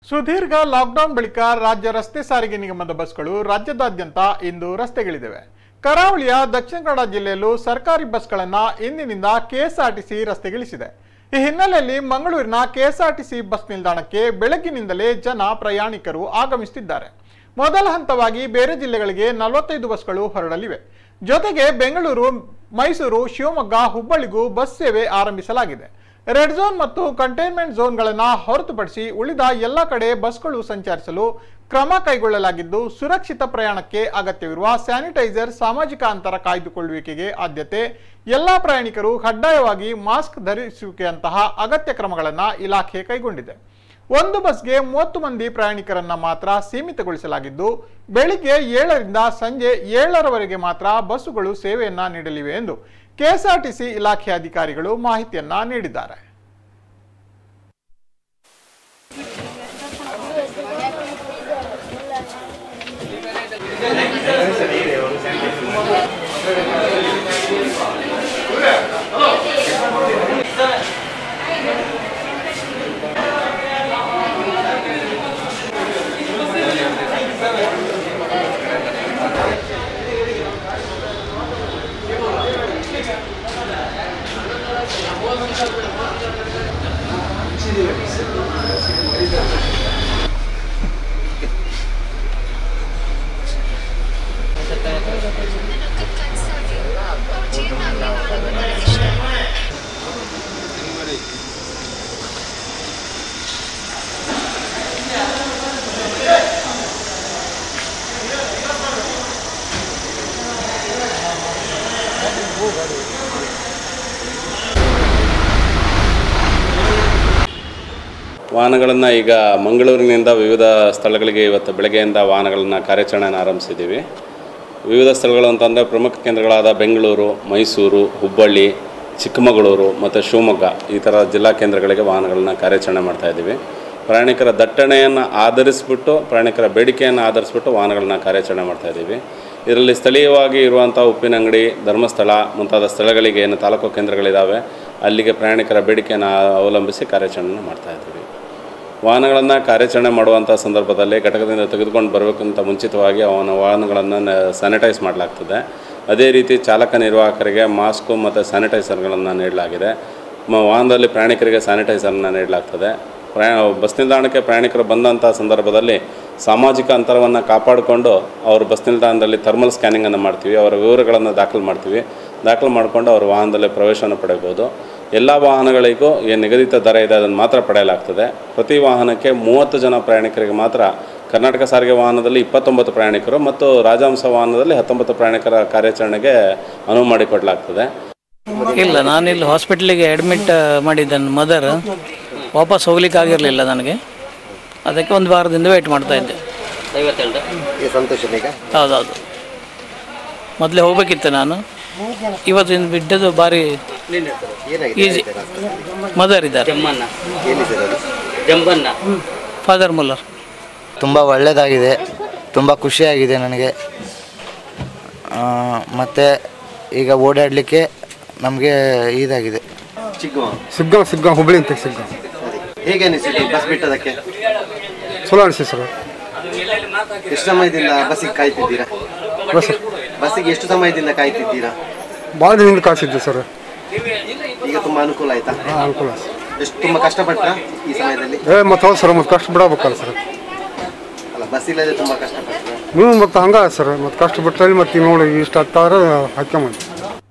ಸುದೀರ್ಘ ಲಾಕ್ಡೌನ್ ಬಳಿಕ ರಾಜ್ಯ ರಸ್ತೆ ಸಾರಿಗೆ ನಿಗಮದ ಬಸ್ಗಳು ರಾಜ್ಯದಾದ್ಯಂತ ಇಂದು ರಸ್ತೆಗಿಳಿದಿವೆ ಕರಾವಳಿಯ ದಕ್ಷಿಣ ಕನ್ನಡ ಜಿಲ್ಲೆಯಲ್ಲೂ ಸರ್ಕಾರಿ ಬಸ್ಗಳನ್ನ ಇಂದಿನಿಂದ ಕೆಎಸ್ಆರ್ಟಿಸಿ ರಸ್ತೆಗಿಳಿಸಿದೆ ಈ ಹಿನ್ನೆಲೆಯಲ್ಲಿ ಮಂಗಳೂರಿನ ಕೆಎಸ್ಆರ್ಟಿಸಿ ಬಸ್ ನಿಲ್ದಾಣಕ್ಕೆ ಬೆಳಗ್ಗಿನಿಂದಲೇ ಜನ ಪ್ರಯಾಣಿಕರು ಆಗಮಿಸುತ್ತಿದ್ದಾರೆ ಮೊದಲ ಹಂತವಾಗಿ ಬೇರೆ ಜಿಲ್ಲೆಗಳಿಗೆ ನಲವತ್ತೈದು ಬಸ್ಗಳು ಹೊರಡಲಿವೆ ಜೊತೆಗೆ ಬೆಂಗಳೂರು ಮೈಸೂರು ಶಿವಮೊಗ್ಗ ಹುಬ್ಬಳ್ಳಿಗೂ ಬಸ್ ಸೇವೆ ಆರಂಭಿಸಲಾಗಿದೆ ರೆಡ್ ಝೋನ್ ಮತ್ತು ಕಂಟೈನ್ಮೆಂಟ್ ಝೋನ್ಗಳನ್ನು ಹೊರತುಪಡಿಸಿ ಉಳಿದ ಎಲ್ಲ ಕಡೆ ಬಸ್ಗಳು ಸಂಚರಿಸಲು ಕ್ರಮ ಕೈಗೊಳ್ಳಲಾಗಿದ್ದು ಸುರಕ್ಷಿತ ಪ್ರಯಾಣಕ್ಕೆ ಅಗತ್ಯವಿರುವ ಸ್ಯಾನಿಟೈಸರ್ ಸಾಮಾಜಿಕ ಅಂತರ ಕಾಯ್ದುಕೊಳ್ಳುವಿಕೆಗೆ ಆದ್ಯತೆ ಎಲ್ಲ ಪ್ರಯಾಣಿಕರು ಕಡ್ಡಾಯವಾಗಿ ಮಾಸ್ಕ್ ಧರಿಸುವಿಕೆಯಂತಹ ಅಗತ್ಯ ಕ್ರಮಗಳನ್ನು ಇಲಾಖೆ ಕೈಗೊಂಡಿದೆ ಒಂದು ಬಸ್ಗೆ ಮೂವತ್ತು ಮಂದಿ ಪ್ರಯಾಣಿಕರನ್ನ ಮಾತ್ರ ಸೀಮಿತಗೊಳಿಸಲಾಗಿದ್ದು ಬೆಳಿಗ್ಗೆ ಏಳರಿಂದ ಸಂಜೆ ಏಳರವರೆಗೆ ಮಾತ್ರ ಬಸ್ಸುಗಳು ಸೇವೆಯನ್ನ ನೀಡಲಿವೆ ಎಂದು ಕೆಎಸ್ಆರ್ಟಿಸಿ ಇಲಾಖೆ ಅಧಿಕಾರಿಗಳು ಮಾಹಿತಿಯನ್ನ ನೀಡಿದ್ದಾರೆ ವಾಹನಗಳನ್ನು ಈಗ ಮಂಗಳೂರಿನಿಂದ ವಿವಿಧ ಸ್ಥಳಗಳಿಗೆ ಇವತ್ತು ಬೆಳಗ್ಗೆಯಿಂದ ವಾಹನಗಳನ್ನು ಕಾರ್ಯಾಚರಣೆಯನ್ನು ಆರಂಭಿಸಿದ್ದೀವಿ ವಿವಿಧ ಸ್ಥಳಗಳು ಅಂತಂದರೆ ಪ್ರಮುಖ ಕೇಂದ್ರಗಳಾದ ಬೆಂಗಳೂರು ಮೈಸೂರು ಹುಬ್ಬಳ್ಳಿ ಚಿಕ್ಕಮಗಳೂರು ಮತ್ತು ಶಿವಮೊಗ್ಗ ಈ ಥರ ಜಿಲ್ಲಾ ಕೇಂದ್ರಗಳಿಗೆ ವಾಹನಗಳನ್ನು ಕಾರ್ಯಾಚರಣೆ ಮಾಡ್ತಾ ಇದ್ದೀವಿ ಪ್ರಯಾಣಿಕರ ದಟ್ಟಣೆಯನ್ನು ಆಧರಿಸಿಬಿಟ್ಟು ಪ್ರಯಾಣಿಕರ ಬೇಡಿಕೆಯನ್ನು ಆಧರಿಸಿಬಿಟ್ಟು ವಾಹನಗಳನ್ನ ಕಾರ್ಯಾಚರಣೆ ಮಾಡ್ತಾ ಇದ್ದೀವಿ ಇದರಲ್ಲಿ ಸ್ಥಳೀಯವಾಗಿ ಇರುವಂಥ ಉಪ್ಪಿನಂಗಡಿ ಧರ್ಮಸ್ಥಳ ಮುಂತಾದ ಸ್ಥಳಗಳಿಗೆ ಏನು ತಾಲೂಕು ಕೇಂದ್ರಗಳಿದ್ದಾವೆ ಅಲ್ಲಿಗೆ ಪ್ರಯಾಣಿಕರ ಬೇಡಿಕೆಯನ್ನು ಅವಲಂಬಿಸಿ ಕಾರ್ಯಾಚರಣೆ ಮಾಡ್ತಾ ಇದ್ದೀವಿ ವಾಹನಗಳನ್ನು ಕಾರ್ಯಾಚರಣೆ ಮಾಡುವಂಥ ಸಂದರ್ಭದಲ್ಲಿ ಘಟಕದಿಂದ ತೆಗೆದುಕೊಂಡು ಬರಬೇಕಂತ ಮುಂಚಿತವಾಗಿ ಅವನ ವಾಹನಗಳನ್ನು ಸ್ಯಾನಿಟೈಸ್ ಮಾಡಲಾಗ್ತದೆ ಅದೇ ರೀತಿ ಚಾಲಕ ನಿರ್ವಾಹಕರಿಗೆ ಮಾಸ್ಕು ಮತ್ತು ಸ್ಯಾನಿಟೈಸರ್ಗಳನ್ನು ನೀಡಲಾಗಿದೆ ಮ ವಾಹನದಲ್ಲಿ ಪ್ರಯಾಣಿಕರಿಗೆ ಸ್ಯಾನಿಟೈಸರ್ನ ನೀಡಲಾಗ್ತದೆ ಪ್ರಯಾಣ ಬಸ್ ನಿಲ್ದಾಣಕ್ಕೆ ಪ್ರಯಾಣಿಕರು ಬಂದಂಥ ಸಂದರ್ಭದಲ್ಲಿ ಸಾಮಾಜಿಕ ಅಂತರವನ್ನು ಕಾಪಾಡಿಕೊಂಡು ಅವರು ಬಸ್ ನಿಲ್ದಾಣದಲ್ಲಿ ಥರ್ಮಲ್ ಸ್ಕ್ಯಾನಿಂಗನ್ನು ಮಾಡ್ತೀವಿ ಅವರ ವಿವರಗಳನ್ನು ದಾಖಲು ಮಾಡ್ತೀವಿ ದಾಖಲು ಮಾಡಿಕೊಂಡು ಅವರು ವಾಹನದಲ್ಲಿ ಪ್ರವೇಶವನ್ನು ಪಡೆಯಬಹುದು ಎಲ್ಲ ವಾಹನಗಳಿಗೂ ಏನು ನಿಗದಿತ ದರ ಇದೆ ಅದನ್ನು ಮಾತ್ರ ಪಡೆಯಲಾಗ್ತದೆ ಪ್ರತಿ ವಾಹನಕ್ಕೆ ಮೂವತ್ತು ಜನ ಪ್ರಯಾಣಿಕರಿಗೆ ಮಾತ್ರ ಕರ್ನಾಟಕ ಸಾರಿಗೆ ವಾಹನದಲ್ಲಿ ಇಪ್ಪತ್ತೊಂಬತ್ತು ಪ್ರಯಾಣಿಕರು ಮತ್ತು ರಾಜಹಂಸ ವಾಹನದಲ್ಲಿ ಹತ್ತೊಂಬತ್ತು ಪ್ರಯಾಣಿಕರ ಕಾರ್ಯಾಚರಣೆಗೆ ಅನುವು ಮಾಡಿಕೊಡಲಾಗ್ತದೆ ಇಲ್ಲ ನಾನು ಇಲ್ಲಿ ಹಾಸ್ಪಿಟ್ಲಿಗೆ ಅಡ್ಮಿಟ್ ಮಾಡಿದ್ದೇನೆ ಮದರ್ ವಾಪಸ್ ಹೋಗ್ಲಿಕ್ಕೆ ಆಗಿರಲಿಲ್ಲ ನನಗೆ ಅದಕ್ಕೆ ಒಂದು ವಾರದಿಂದ ವೆಯ್ಟ್ ಮಾಡ್ತಾ ಇದ್ದೆ ಈ ಸಂತೋಷನೀಗ ಹೌದೌದು ಮೊದಲೇ ಹೋಗ್ಬೇಕಿತ್ತು ನಾನು ಇವತ್ತಿನ ಬಿದ್ದದ್ದು ಭಾರಿ ಏನಾಗಿದೆ ಈಸಿ ಹೇಳ್ತೀರಾ? ಮದರ್ ಇದ್ದಾರೆ ಏನಿದೆ ಅದು ಫಾದರ್ ಮುಲ್ಲರ್ ತುಂಬ ಒಳ್ಳೆಯದಾಗಿದೆ ತುಂಬ ಖುಷಿಯಾಗಿದೆ ನನಗೆ ಮತ್ತು ಈಗ ಓಡಾಡಲಿಕ್ಕೆ ನಮಗೆ ಇದಾಗಿದೆ ಚಿಕ್ಕವ ಸಿಗ್ಗಾಂವ್ ಸಿಗ್ಗಾಂವ್ ಹುಬ್ಳಿ ಅಂತ ಸಿಗ್ಗಾಂವ್ ಹೇಗೆ ಅನಿಸಿತು ಬಸ್ ಬಿಟ್ಟದಕ್ಕೆ ಚಲೋ ಅನಿಸಿ ಸರ್ ಎಷ್ಟು ಸಮಯದಿಂದ ಬಸ್ಸಿಗೆ ಕಾಯ್ತಿದ್ದೀರಾ ಬಸ್ ಬಸ್ಸಿಗೆ ಎಷ್ಟು ಸಮಯದಿಂದ ಕಾಯ್ತಿದ್ದೀರಾ ಭಾಳ ದಿನದಿಂದ ಕಾಸಿದ್ದೆ ಸರ್ ಈಗ ತುಂಬಾ ಅನುಕೂಲ ಆಯ್ತಾ ಹಾಂ ಅನುಕೂಲ ಎಷ್ಟು ತುಂಬಾ ಕಷ್ಟಪಟ್ಟ ಈ ಸಮಯದಲ್ಲಿ ಏ ಮತ್ತು ಹೌದು ಸರ್ ಮತ್ತು ಕಷ್ಟ ಬಿಡಬೇಕಲ್ಲ ಸರ್ ಅಲ್ಲ ಬಸ್ ಇಲ್ಲದೆ ತುಂಬಾ ಕಷ್ಟಪಟ್ಟ ನೀವು ಮತ್ತು ಹಂಗೆ ಸರ್ ಮತ್ತು ಕಷ್ಟ ಬಿಟ್ಟರೆ ಮತ್ತು ನೋಡಿ ಇಷ್ಟು ಹತ್ತಾರು ಹಾಕ್ಯಂಬಂದು